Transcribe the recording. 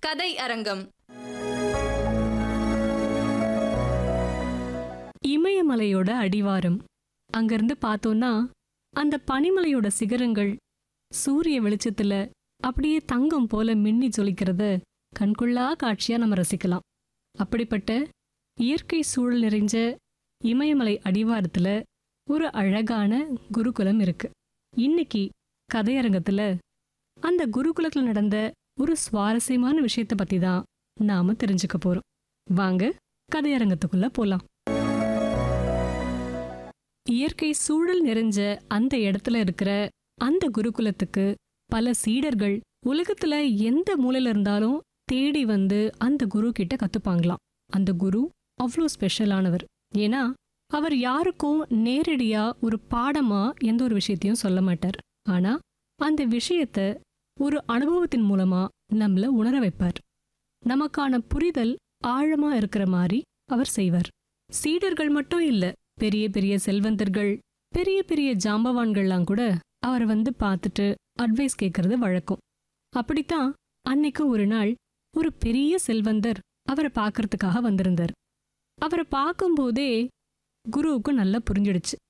கதை அரங்கம் இமயமலையோட அடிவாரம் அங்கிருந்து பார்த்தோன்னா அந்த பனிமலையோட சிகரங்கள் சூரிய வெளிச்சத்துல அப்படியே தங்கம் போல மின்னி ஜொலிக்கிறத கண்கொள்ளா காட்சியா நம்ம ரசிக்கலாம் அப்படிப்பட்ட இயற்கை சூழல் நிறைஞ்ச இமயமலை அடிவாரத்துல ஒரு அழகான குருகுலம் இருக்கு இன்னைக்கு கதையரங்கத்துல அந்த குருகுலத்துல நடந்த ஒரு சுவாரஸ்யமான விஷயத்தை பத்தி தான் நாம தெரிஞ்சுக்க போறோம் வாங்க கதையரங்கத்துக்குள்ள போலாம் இயற்கை சூழல் நிறைஞ்ச அந்த இடத்துல இருக்கிற அந்த குருகுலத்துக்கு பல சீடர்கள் உலகத்துல எந்த மூலையில இருந்தாலும் தேடி வந்து அந்த குரு கிட்ட கத்துப்பாங்களாம் அந்த குரு அவ்வளோ ஸ்பெஷலானவர் ஏன்னா அவர் யாருக்கும் நேரடியா ஒரு பாடமா எந்த ஒரு விஷயத்தையும் சொல்ல மாட்டார் ஆனா அந்த விஷயத்த ஒரு அனுபவத்தின் மூலமா நம்மள உணர வைப்பார் நமக்கான புரிதல் ஆழமா இருக்கிற மாதிரி அவர் செய்வார் சீடர்கள் மட்டும் இல்ல பெரிய பெரிய செல்வந்தர்கள் பெரிய பெரிய ஜாம்பவான்கள்லாம் கூட அவரை வந்து பார்த்துட்டு அட்வைஸ் கேட்கறது வழக்கம் அப்படித்தான் அன்னைக்கு ஒரு நாள் ஒரு பெரிய செல்வந்தர் அவரை பார்க்கறதுக்காக வந்திருந்தார் அவரை பார்க்கும்போதே குருவுக்கு நல்லா புரிஞ்சிடுச்சு